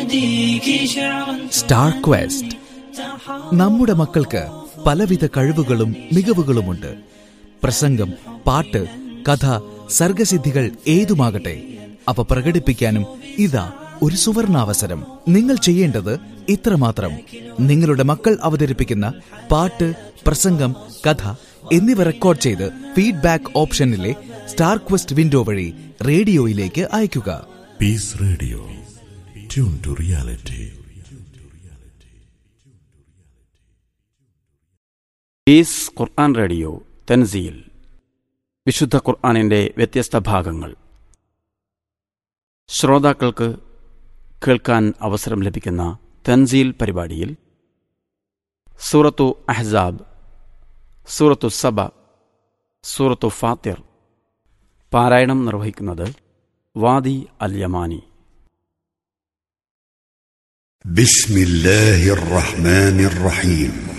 أهديك شعرا star question നമ്മുടെ മക്കൾക്ക് പലവിധ കഴിവുകളും മികവുകളുമുണ്ട് പ്രസംഗം പാട്ട് കഥ സർഗസിദ്ധികൾ ഏതുമാകട്ടെ അവ പ്രകടിപ്പിക്കാനും ഇതാ ഒരു സുവർണാവസരം നിങ്ങൾ ചെയ്യേണ്ടത് ഇത്രമാത്രം നിങ്ങളുടെ മക്കൾ അവതരിപ്പിക്കുന്ന പാട്ട് പ്രസംഗം കഥ എന്നിവ റെക്കോർഡ് ചെയ്ത് ഫീഡ്ബാക്ക് ഓപ്ഷനിലെ സ്റ്റാർ ക്വസ്റ്റ് വിൻഡോ വഴി റേഡിയോയിലേക്ക് അയയ്ക്കുക Peace Radio. Tune to reality. Peace Quran radio Tanzeel വിശുദ്ധ ഖുർആനിൻ്റെ വ്യത്യസ്ത ഭാഗങ്ങൾ ശ്രോതാക്കൾക്ക് കേൾക്കാൻ അവസരം ലഭിക്കുന്ന തൻസീൽ പരിപാടിയിൽ സൂറത്തു അഹ്സാബ് സൂറത്തു സബ സൂറത്തു ഫാത്തിർ പാരായണം നിർവഹിക്കുന്നത് വാദി അൽ യമാനി بسم الله الرحمن الرحيم